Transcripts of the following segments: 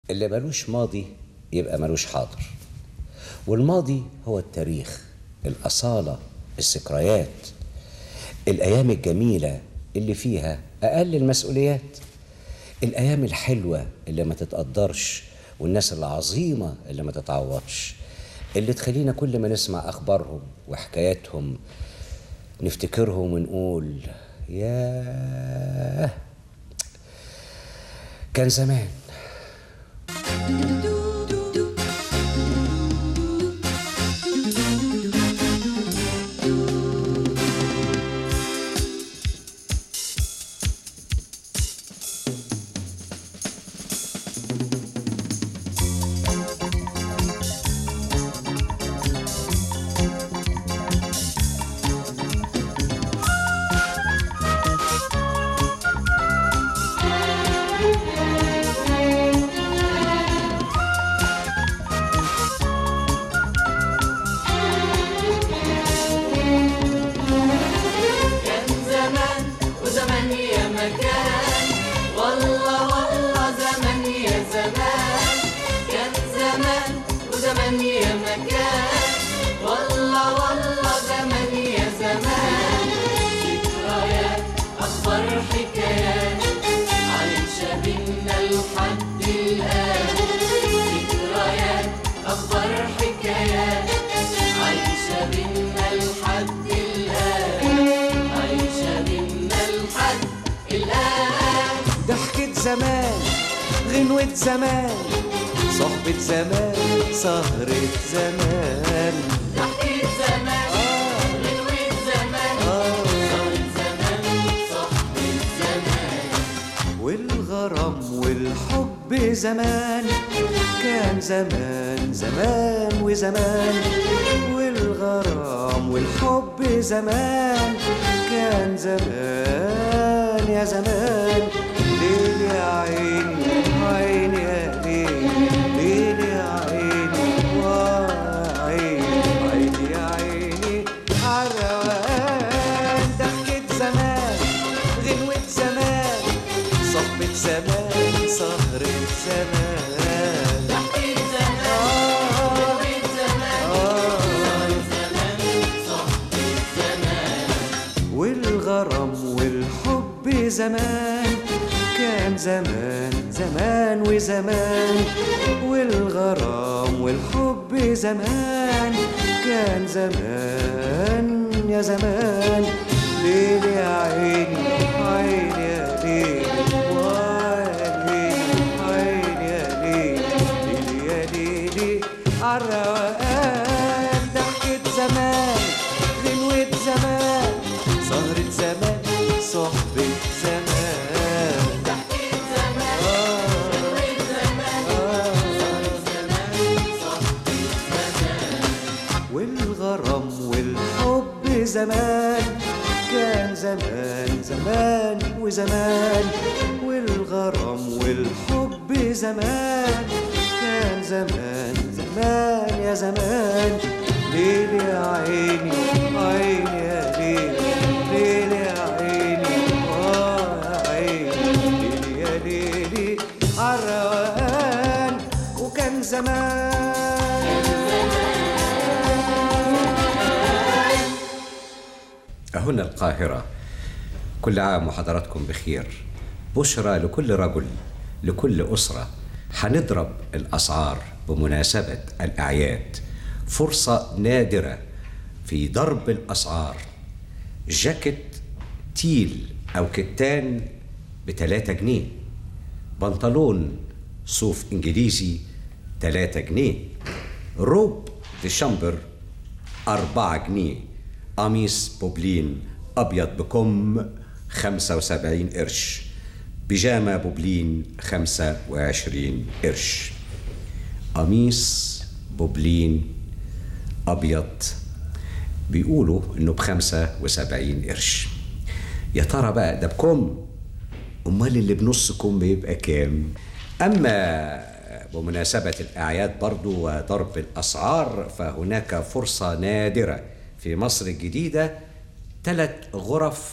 اللي ملوش ماضي يبقى ملوش حاضر والماضي هو التاريخ الأصالة الذكريات الأيام الجميلة اللي فيها أقل المسؤوليات الأيام الحلوة اللي ما تتقدرش والناس العظيمة اللي ما تتعوضش اللي تخلينا كل ما نسمع أخبارهم وحكاياتهم نفتكرهم ونقول ياه كان زمان كان زمان وزمان يا مكان والله والله زمان يا زمان كان زمان وزمان يا مكان والله والله زمان يا زمان ذكريات أخبار حكايات عايشة بينا لحد الآن ذكريات أخبار حكايات عايشة بينا لحد الآن عايشة بينا لحد الآن ضحكة زمان غنوة زمان صحبة زمان سهرة زمان ضحكة زمان غنوة زمان صارت زمان صحبة زمان والغرام والحب زمان كان زمان زمان وزمان والغرام والحب زمان كان زمان يا زمان ليل يا عيني عيني يا ليل ليل يا عيني وعيني عيني يا عيني عالروقان ضحكة زمان غنوة زمان صحبة زمان سهرة زمان ضحكة زمان غنوة زمان صارت زمان صحبة زمان والغرام والحب زمان كان زمان زمان وزمان والغرام والحب زمان كان زمان يا زمان ليل يا عيني عيني يا ليل وعيني عيني يا ليل ليل يا ليلي عالروقان ضحكة زمان غنوة زمان سهرة زمان صحبة زمان ضحكة زمان غنوة زمان صارت زمان صحبة زمان والغرام والحب زمان كان زمان زمان وزمان والغرام والحب زمان كان زمان زمان يا زمان ليل يا عيني عيني يا ليل ليل يا عيني آه يا عيني ليل يا ليلي عالروقان وكان زمان هنا القاهرة كل عام وحضراتكم بخير بشرى لكل رجل لكل أسرة هنضرب الأسعار بمناسبة الأعياد فرصة نادرة في ضرب الأسعار جاكيت تيل أو كتان بتلاتة جنيه بنطلون صوف إنجليزي تلاتة جنيه روب ديشامبر أربعة جنيه قميص بوبلين أبيض بكم خمسة وسبعين قرش بيجامة بوبلين خمسة وعشرين قرش قميص بوبلين أبيض بيقولوا إنه بخمسة وسبعين قرش يا ترى بقى ده بكم أمال اللي بنص كم بيبقى كام أما بمناسبة الأعياد برضو وضرب الأسعار فهناك فرصة نادرة في مصر الجديدة ثلاث غرف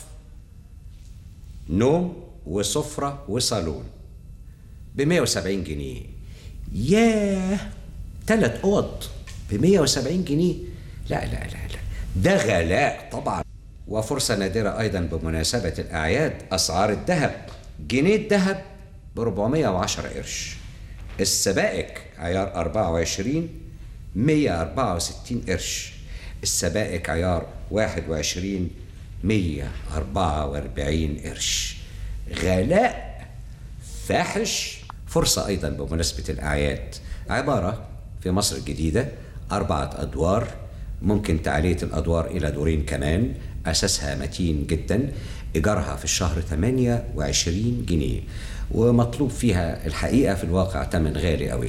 نوم وسفرة وصالون ب 170 جنيه ياه تلات اوض ب 170 جنيه لا لا لا لا ده غلاء طبعا وفرصة نادرة أيضا بمناسبة الأعياد أسعار الذهب جنيه الذهب ب 410 قرش السبائك عيار 24 164 قرش السبائك عيار 21 144 قرش غلاء فاحش فرصة أيضا بمناسبة الأعياد عبارة في مصر الجديدة أربعة أدوار ممكن تعلية الأدوار إلى دورين كمان أساسها متين جدا إيجارها في الشهر 28 جنيه ومطلوب فيها الحقيقة في الواقع تمن غالي قوي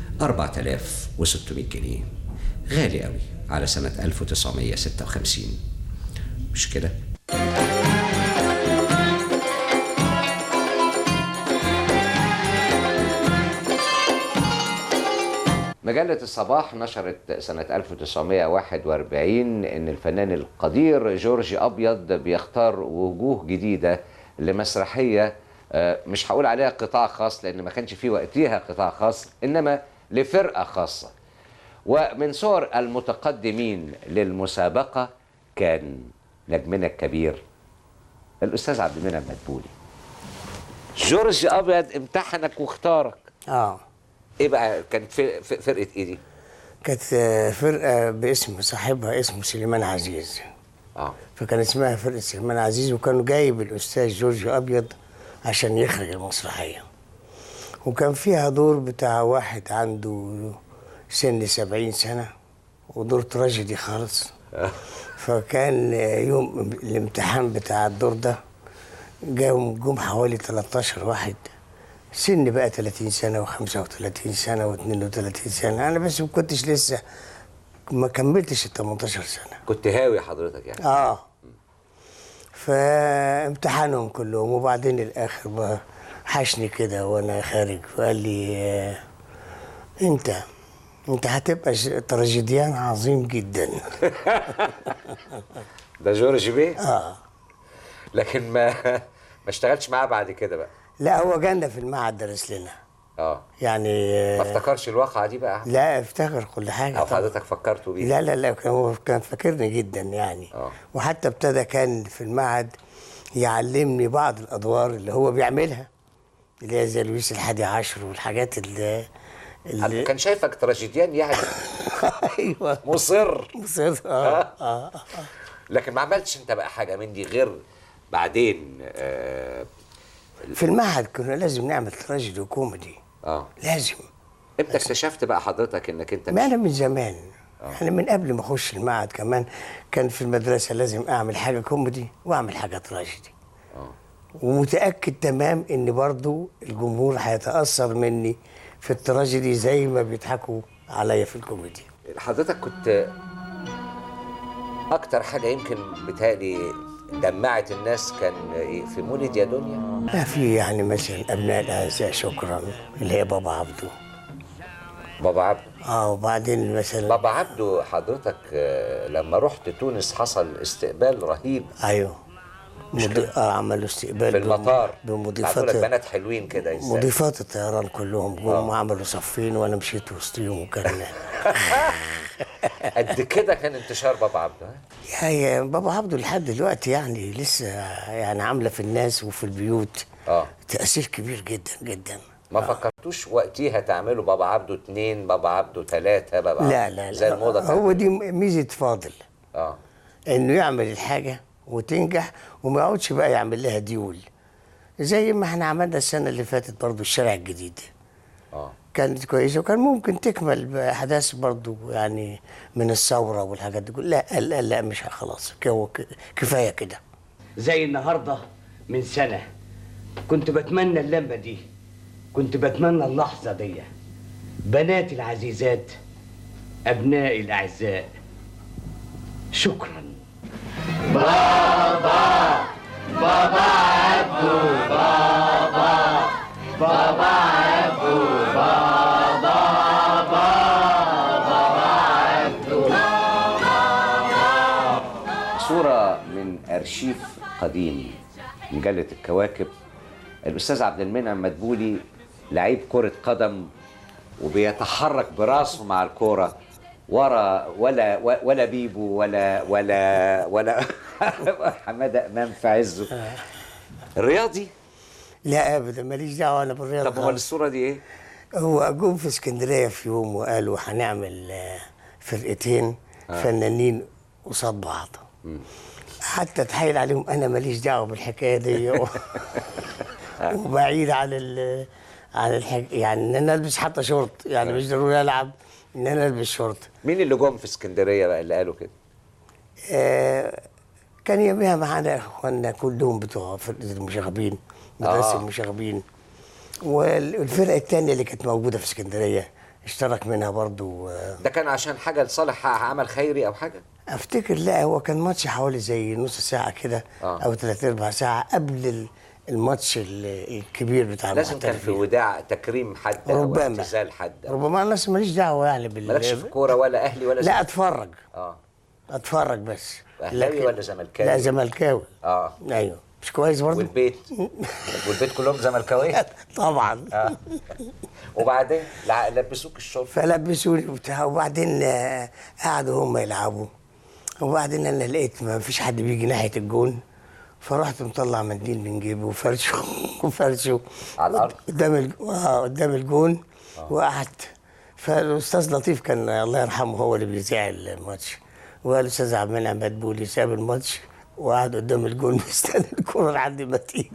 4600 جنيه غالي قوي على سنة 1956 مش كده؟ مجلة الصباح نشرت سنة 1941 إن الفنان القدير جورج أبيض بيختار وجوه جديدة لمسرحية آه، مش هقول عليها قطاع خاص لأن ما كانش في وقتها قطاع خاص إنما لفرقة خاصة ومن صور المتقدمين للمسابقة كان نجمنا الكبير الأستاذ عبد المنعم مدبولي جورج أبيض امتحنك واختارك اه ايه بقى كانت في- في- فرقه ايه دي؟ كانت آه، فرقة باسم صاحبها اسمه سليمان عزيز اه فكان اسمها فرقة سليمان عزيز وكانوا جايب الأستاذ جورج أبيض عشان يخرج المسرحية وكان فيها دور بتاع واحد عنده سن سبعين سنة ودور تراجيدي خالص فكان آه، يوم الامتحان بتاع الدور ده جم جم حوالي 13 واحد سن بقى 30 سنة و35 سنة و32 سنة أنا بس ما كنتش لسه ما كملتش ال 18 سنة كنت هاوي حضرتك يعني اه فامتحانهم كلهم وبعدين الاخر بقى حشني كده وانا خارج وقال لي آه، انت انت هتبقى ش- تراجيديان عظيم جدا ده جورج بيه اه لكن ما ما اشتغلتش معاه بعد كده بقى لا هو جانا في المعهد درس لنا اه يعني ما آه، افتكرش الواقعه دي بقى لا افتكر كل حاجه او طبعا. حضرتك فكرته بيه لا لا لا كان هو كان فاكرني جدا يعني آه. وحتى ابتدى كان في المعهد يعلمني بعض الادوار اللي هو بيعملها اللي هي زي لويس الحادي عشر والحاجات اللي, اللي كان شايفك تراجيديان يعني ايوه مصر مصر اه اه لكن ما عملتش انت بقى حاجه من دي غير بعدين اه, في المعهد كنا لازم نعمل تراجيدي وكوميدي آه. لازم امتى اكتشفت بقى حضرتك انك انت ما مش انا من زمان يعني من قبل ما اخش المعهد كمان كان في المدرسه لازم اعمل حاجه كوميدي واعمل حاجه تراجيدي آه. ومتاكد تمام ان برضو الجمهور هيتاثر مني في التراجيدي زي ما بيضحكوا عليا في الكوميدي حضرتك كنت اكتر حاجه يمكن بتهيألي دمعت الناس كان ايه في مولد يا دنيا لا في يعني مثلا ابناء الاعزاء شكرا اللي هي بابا عبده بابا عبده اه وبعدين مثلا بابا عبده حضرتك آه، لما رحت تونس حصل استقبال رهيب ايوه مضي... اه عملوا استقبال في بم- المطار بمضيفات بعتوا لك بنات حلوين كده ازاي مضيفات الطيران كلهم جم آه. وعملوا صفين وانا مشيت وسطيهم وكان قد كده كان انتشار بابا عبده ها؟ يا يا بابا عبده لحد دلوقتي يعني لسه يعني عامله في الناس وفي البيوت اه تاثير كبير جدا جدا ما فكرتوش وقتيها تعملوا بابا عبده اتنين بابا عبده تلاتة بابا لا عبده لا زي لا الموضة هو كانت. دي ميزه فاضل اه انه يعمل الحاجه وتنجح وما يقعدش بقى يعمل لها ديول زي ما احنا عملنا السنه اللي فاتت برضو الشارع الجديد اه كانت كويسه وكان ممكن تكمل باحداث برضو يعني من الثوره والحاجات دي كلها لا لا, لا مش خلاص هو ك- كفايه كده زي النهارده من سنة كنت بتمنى اللمة دي كنت بتمنى اللحظة دي بناتي العزيزات أبنائي الأعزاء شكرا صورة من أرشيف قديم مجلة الكواكب الأستاذ عبد المنعم مدبولي لعيب كرة قدم وبيتحرك براسه مع الكوره ورا ولا ولا بيبو ولا ولا ولا حماده امام في عزه الرياضي لا ابدا ماليش دعوه انا بالرياضه طب امال خالص. الصوره دي ايه؟ هو جم في اسكندريه في يوم وقالوا هنعمل آه، فرقتين فنانين قصاد بعض حتى اتحايل عليهم انا ماليش دعوه بالحكايه دي و- وبعيد عن ال عن الحك... يعني ان انا البس حتى شورت يعني مش ضروري العب ان انا البس شورت مين اللي جم في اسكندريه بقى اللي قالوا كده؟ آه كان يوميها معانا اخواننا كلهم بتوع فرقه المشاغبين مدرسه آه. آه. المشاغبين والفرقه الثانيه اللي كانت موجوده في اسكندريه اشترك منها برضو آه، ده كان عشان حاجه لصالح عمل خيري او حاجه؟ افتكر لا هو كان ماتش حوالي زي نص ساعه كده آه. او ثلاث ارباع ساعه قبل ال- الماتش ال- الكبير بتاع لازم كان في المحترفين وداع تكريم حد او ربما اعتزال حد أو- ربما انا أصلاً ماليش دعوه يعني بال مالكش في كوره ولا اهلي ولا لا زمالك؟ اتفرج اه اتفرج بس أهلاوي لكن- ولا زملكاوي؟ لا زملكاوي اه ايوه مش كويس برضه والبيت والبيت كلهم زملكاويه طبعا آه. وبعدين لع- لبسوك الشرطه فلبسوني وبتاع وبعدين آه، قعدوا هم يلعبوا وبعدين انا لقيت ما فيش حد بيجي ناحيه الجون فرحت مطلع منديل من جيبي وفرشه وفرشه على الأرض؟ قدام الج... آه قدام الجون وقعدت فالاستاذ لطيف كان الله يرحمه هو اللي بيذيع الماتش وقال الاستاذ عبد المنعم مدبولي ساب الماتش وقعد قدام الجون مستني الكوره لحد ما تيجي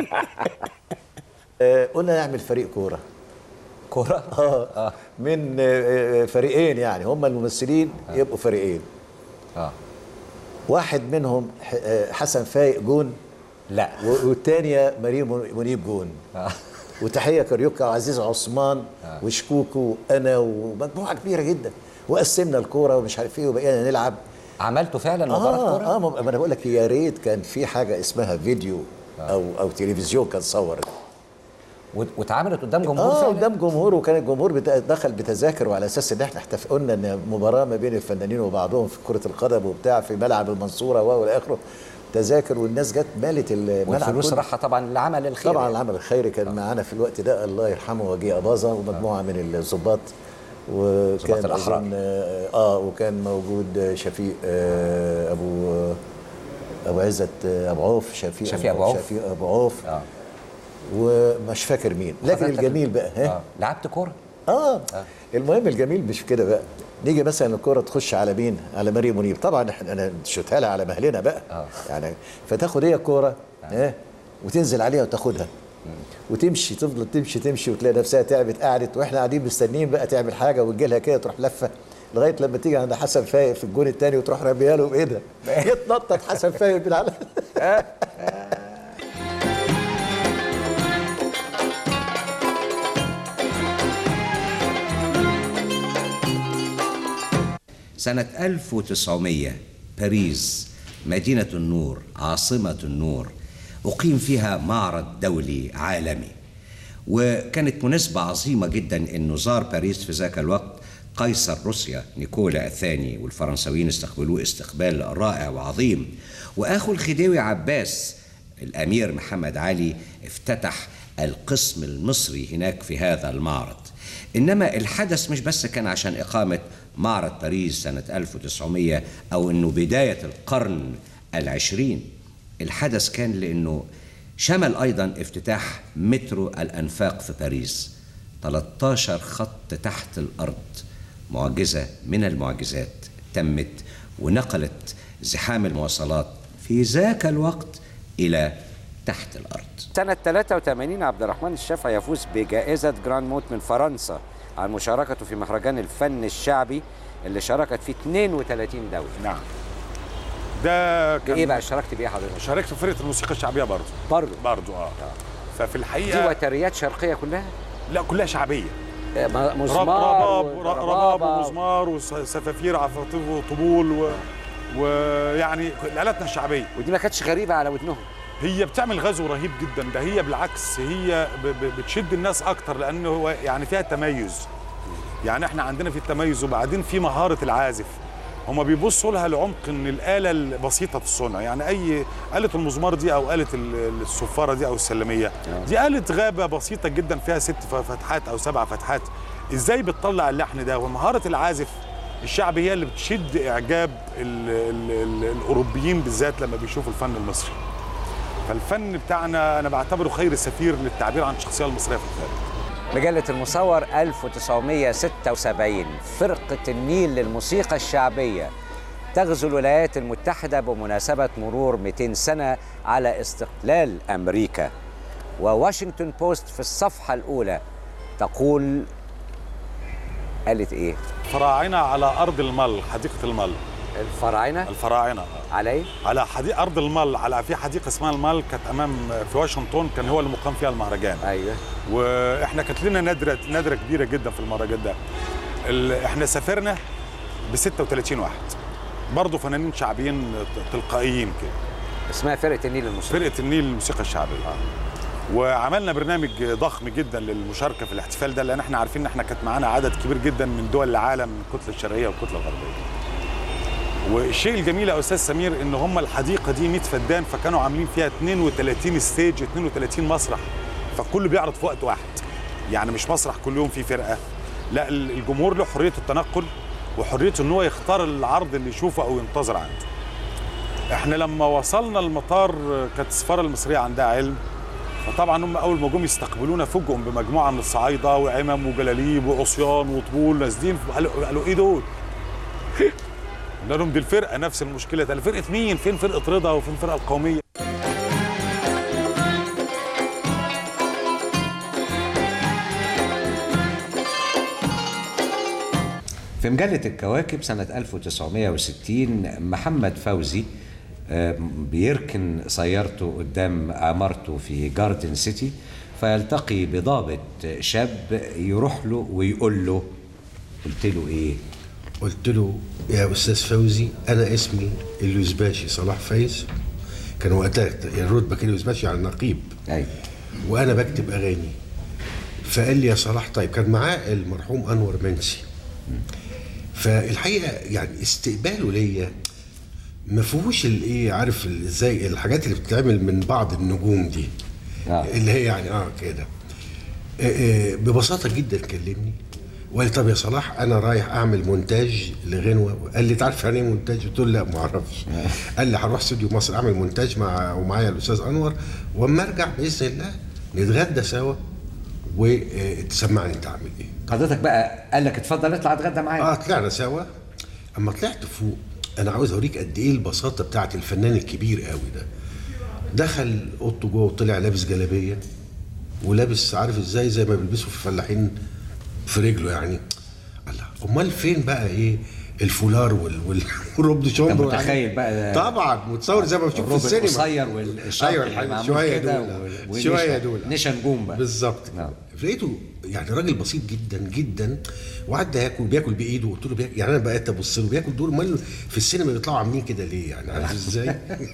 آه، قلنا نعمل فريق كوره كوره اه من آه، آه، فريقين يعني هم الممثلين يبقوا فريقين اه واحد منهم ح- آه، حسن فايق جون لا و- والتانية مريم منيب جون آه. وتحية كاريوكا وعزيز عثمان وشكوكو وانا ومجموعة كبيرة جدا وقسمنا الكورة ومش عارف ايه وبقينا نلعب عملتوا فعلا مباراه اه كوره اه ما ما انا بقول لك يا ريت كان في حاجة اسمها فيديو او او تلفزيون كان صور وات- واتعملت قدام جمهور اه فعلا قدام جمهور وكان الجمهور بتا- دخل بتذاكر وعلى اساس ان احنا احتف- قلنا ان مباراه ما بين الفنانين وبعضهم في كره القدم وبتاع في ملعب المنصوره و والى اخره تذاكر والناس جت مالت الملعب والفلوس كله. راحه طبعا للعمل الخيري طبعا العمل الخيري كان معانا في الوقت ده الله يرحمه وجيه اباظه ومجموعه من الضباط ضباط وكان الأحرار. أظن اه آه، وكان موجود شفيق آه ابو ابو عزت آه، ابو عوف شفيق شفيق أبو عوف. شفيق ابو عوف اه ومش فاكر مين لكن حضرتك- الجميل بقى ها آه. لعبت كوره آه. المهم الجميل مش كده بقى نيجي مثلا الكرة تخش على مين؟ على مريم منيب طبعا احنا انا شوتها لها على مهلنا بقى آه. يعني فتاخد هي الكرة اه وتنزل عليها وتاخدها وتمشي تفضل تمشي تمشي وتلاقي نفسها تعبت قعدت واحنا قاعدين مستنيين بقى تعمل حاجه وتجي لها كده تروح لفه لغايه لما تيجي عند حسن فايق في الجون الثاني وتروح رميها له بايدها يتنطط حسن فايق من على سنة 1900 باريس مدينة النور عاصمة النور أقيم فيها معرض دولي عالمي وكانت مناسبة عظيمة جدا أنه زار باريس في ذاك الوقت قيصر روسيا نيكولا الثاني والفرنساويين استقبلوه استقبال رائع وعظيم وأخو الخديوي عباس الأمير محمد علي افتتح القسم المصري هناك في هذا المعرض إنما الحدث مش بس كان عشان إقامة معرض باريس سنة 1900 أو إنه بداية القرن العشرين الحدث كان لأنه شمل أيضا افتتاح مترو الأنفاق في باريس 13 خط تحت الأرض معجزة من المعجزات تمت ونقلت زحام المواصلات في ذاك الوقت إلى تحت الأرض سنة 83 عبد الرحمن الشافعي يفوز بجائزة جراند موت من فرنسا عن مشاركته في مهرجان الفن الشعبي اللي شاركت فيه 32 دولة نعم ده كان ايه بقى اشتركت بيه حضرتك؟ شاركت في فرقه الموسيقى الشعبيه برضه برضه برضه اه ففي دي الحقيقه وتريات شرقية كلها؟ لا كلها شعبيه آه، م- رب مزمار رباب رباب وربابة. ومزمار وسفافير عفاطيف وطبول و... ويعني الالاتنا الشعبيه ودي ما كانتش غريبة على ودنهم هي بتعمل غزو رهيب جدا ده هي بالعكس هي ب... ب... بتشد الناس اكتر لان هو يعني فيها تميز يعني احنا عندنا في التميز وبعدين في مهاره العازف هما بيبصوا لها لعمق ان الاله البسيطه الصنع يعني اي اله المزمار دي او اله ال- الصفاره دي او السلميه دي اله غابه بسيطه جدا فيها ست ف- فتحات او سبع فتحات ازاي بتطلع اللحن ده ومهاره العازف الشعبي هي اللي بتشد اعجاب ال ال ال الاوروبيين بالذات لما بيشوفوا الفن المصري فالفن بتاعنا انا بعتبره خير سفير للتعبير عن الشخصيه المصريه في الخارج مجلة المصور 1976 فرقة النيل للموسيقى الشعبية تغزو الولايات المتحدة بمناسبة مرور 200 سنة على استقلال أمريكا وواشنطن بوست في الصفحة الأولى تقول قالت إيه؟ فراعنه على ارض المل حديقه المل الفراعنة الفراعنه على إيه؟ على حديقه ارض المل على في حديقه اسمها المل كانت امام في واشنطن كان هو اللي مقام فيها المهرجان أيوه واحنا كانت لنا نادره نادره كبيره جدا في المهرجان ده ال- احنا سافرنا ب 36 واحد برضه فنانين شعبيين تلقائيين كده اسمها فرقة النيل للموسيقى فرقه النيل للموسيقى الشعبيه وعملنا برنامج ضخم جدا للمشاركه في الاحتفال ده لان احنا عارفين ان احنا كانت معانا عدد كبير جدا من دول العالم من الكتله الشرقيه والكتله الغربيه والشيء الجميل يا استاذ سمير ان هم الحديقه دي 100 فدان فكانوا عاملين فيها 32 ستيج 32 مسرح فالكل بيعرض في وقت واحد يعني مش مسرح كل يوم فيه فرقه لا ال- الجمهور له حريه التنقل وحريه ان هو يختار العرض اللي يشوفه او ينتظر عنده احنا لما وصلنا المطار كانت السفاره المصريه عندها علم فطبعا هم اول ما جم يستقبلونا فوجئوا بمجموعه من الصعايده وعمم وجلاليب وعصيان وطبول نازلين قالوا قالوا ايه دول؟ قلنا لهم دي الفرقه نفس المشكله ده فرقه مين؟ فين فرقه رضا وفين الفرقه القوميه؟ في مجلة الكواكب سنة 1960 محمد فوزي آه، بيركن سيارته قدام عمارته في جاردن سيتي فيلتقي بضابط شاب يروح له ويقول له قلت له ايه؟ قلت له يا استاذ فوزي انا اسمي اليوزباشي صلاح فايز كان وقتها الرتبه كان اليوزباشي على النقيب ايوه وانا بكتب اغاني فقال لي يا صلاح طيب كان معاه المرحوم انور منسي فالحقيقه يعني استقباله ليا ما فيهوش الايه عارف ال- ازاي الحاجات اللي بتتعمل من بعض النجوم دي آه. اللي هي يعني اه كده آه، آه، ببساطه جدا كلمني وقال لي طب يا صلاح انا رايح اعمل مونتاج لغنوه قال لي تعرف يعني ايه مونتاج قلت له لا ما اعرفش قال لي هروح استوديو مصر اعمل مونتاج مع ومعايا الاستاذ انور واما ارجع باذن الله نتغدى سوا وتسمعني انت عامل ايه حضرتك بقى قال لك اتفضل اطلع اتغدى معايا اه طلعنا سوا اما طلعت فوق انا عاوز اوريك قد ايه البساطه بتاعت الفنان الكبير قوي ده دخل اوضته جوه وطلع لابس جلابيه ولابس عارف ازاي زي ما بيلبسوا في الفلاحين في رجله يعني الله امال فين بقى ايه الفولار وال وال والرب شومبر أنت متخيل بقى طبعا متصور زي ما بشوف في الروب السينما القصير والشرق ايوه اللي الحقيقة معمول شويه كده دول و- شويه ونشا- دول نشا نجوم بقى. بالظبط نعم. لقيته يعني راجل بسيط جدا جدا وقعد ياكل بياكل بايده قلت له بياكل يعني انا بقيت ابص له بياكل دول امال في السينما بيطلعوا عاملين كده ليه يعني عارف ازاي؟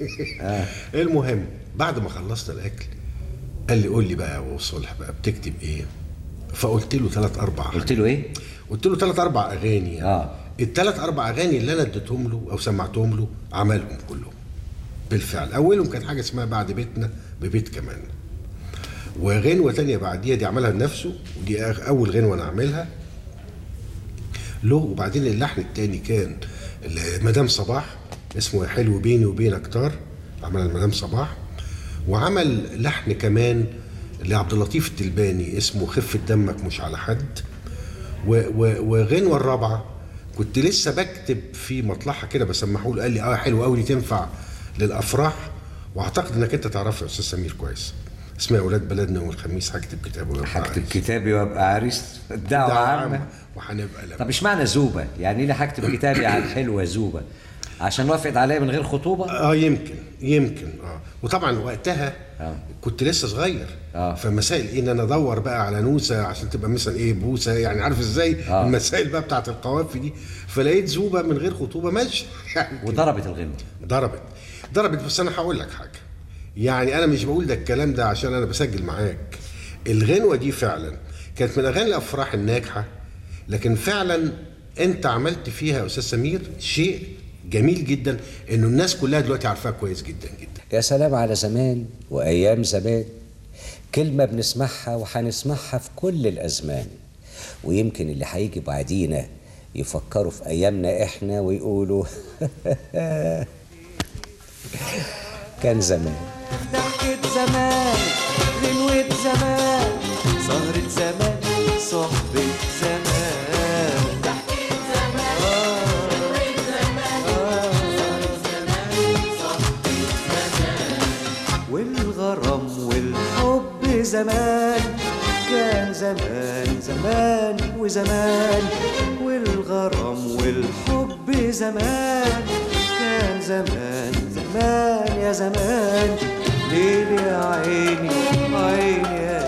المهم بعد ما خلصنا الاكل قال لي قول لي بقى يا ابو صلح بقى بتكتب ايه؟ فقلت له ثلاث اربع قلت له ايه؟ قلت له ثلاث اربع اغاني يعني. آه. الثلاث اربع اغاني اللي انا اديتهم له او سمعتهم له عملهم كلهم بالفعل اولهم كان حاجه اسمها بعد بيتنا ببيت كمان وغنوه تانية بعديها دي عملها لنفسه ودي آخ- اول غنوه انا اعملها له وبعدين اللحن التاني كان مدام صباح اسمه يا حلو بيني وبينك طار عملها مدام صباح وعمل لحن كمان لعبد اللطيف التلباني اسمه خفة دمك مش على حد و- و- وغنوة الرابعة كنت لسه بكتب في مطلعها كده بسمحه له قال لي اه حلو قوي دي تنفع للافراح واعتقد انك انت تعرفها يا استاذ سمير كويس اسمها اولاد بلدنا يوم الخميس هكتب كتاب ويبقى هكتب عريس. كتابي وابقى عريس الدعوه دعوة عامه وهنبقى لما طب اشمعنى زوبه؟ يعني ليه هكتب كتابي على الحلوه زوبه؟ عشان وافقت عليا من غير خطوبه؟ اه يمكن يمكن اه وطبعا وقتها آه. كنت لسه صغير آه. فمسائل ايه ان انا ادور بقى على نوسه عشان تبقى مثلا ايه بوسه يعني عارف ازاي آه. المسائل بقى بتاعت القوافي دي فلقيت زوبه من غير خطوبه ماشي يعني كده. وضربت الغنوه ضربت ضربت بس انا هقول لك حاجه يعني انا مش بقول ده الكلام ده عشان انا بسجل معاك الغنوه دي فعلا كانت من اغاني الافراح الناجحه لكن فعلا انت عملت فيها يا استاذ سمير شيء جميل جدا انه الناس كلها دلوقتي عارفاها كويس جدا جدا يا سلام على زمان وايام زمان كلمه بنسمعها وهنسمعها في كل الازمان ويمكن اللي هيجي بعدينا يفكروا في ايامنا احنا ويقولوا كان زمان ضحكة زمان غنوة زمان سهرة زمان صحبة زمان والغرام والحب زمان كان زمان زمان وزمان والغرام والحب زمان كان زمان زمان يا زمان ليل يا عيني عيني يا